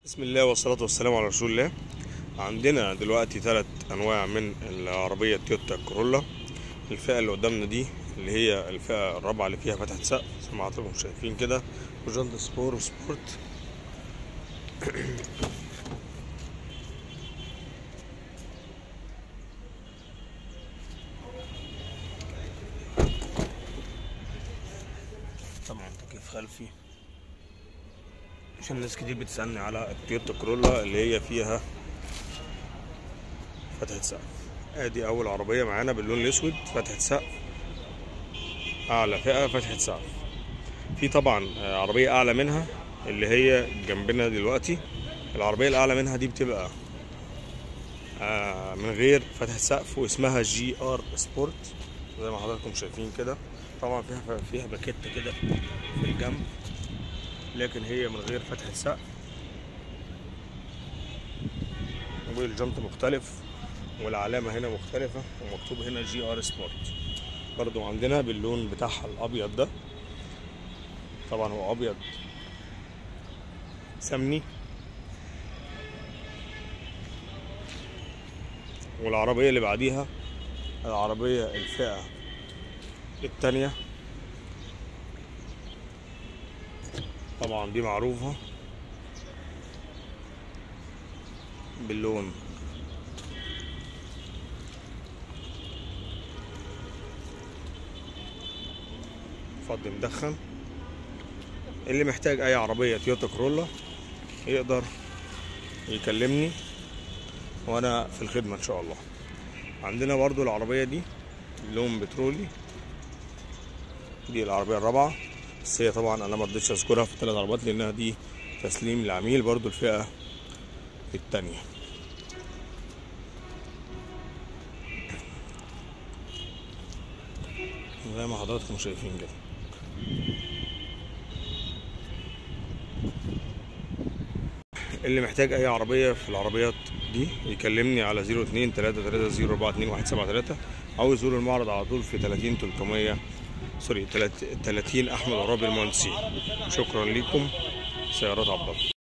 بسم الله والصلاة والسلام على رسول الله عندنا دلوقتي ثلاث أنواع من العربية تويوتا كورولا الفئة اللي قدامنا دي اللي هي الفئة الرابعة اللي فيها فتحة سقف زي ما حضراتكم شايفين كده وجنط سبور وسبورت طبعا تكييف خلفي عشان ناس كتير بتسألني على التويوتا كورولا اللي هي فيها فتحة سقف ادي اول عربية معانا باللون الاسود فتحة سقف اعلى فئة فتحة سقف في طبعا عربية اعلى منها اللي هي جنبنا دلوقتي العربية الاعلى منها دي بتبقى من غير فتحة سقف واسمها جي ار سبورت زي ما حضراتكم شايفين كده طبعا فيها فيها باكيتة كده في الجنب لكن هي من غير فتحة سقف والجنط مختلف والعلامة هنا مختلفة ومكتوب هنا جي ار سبورت برضو عندنا باللون بتاعها الأبيض ده طبعا هو أبيض سمني والعربية اللي بعديها العربية الفئة التانية طبعا دي معروفة باللون فضي مدخن اللي محتاج اي عربية تويوتا كورولا يقدر يكلمني وانا في الخدمة ان شاء الله عندنا برضو العربية دي لون بترولي دي العربية الرابعة بس هي طبعا انا ما رضيتش اذكرها في الثلاث عربيات لانها دي تسليم للعميل برضو الفئة التانية زي ما حضراتكم شايفين كده اللي محتاج اي عربية في العربيات دي يكلمني على 02 330 42 173 او يزور المعرض على طول في 30 300 سوري 30 احمد عرابي المهندسين شكرا لكم سيارات عبد الله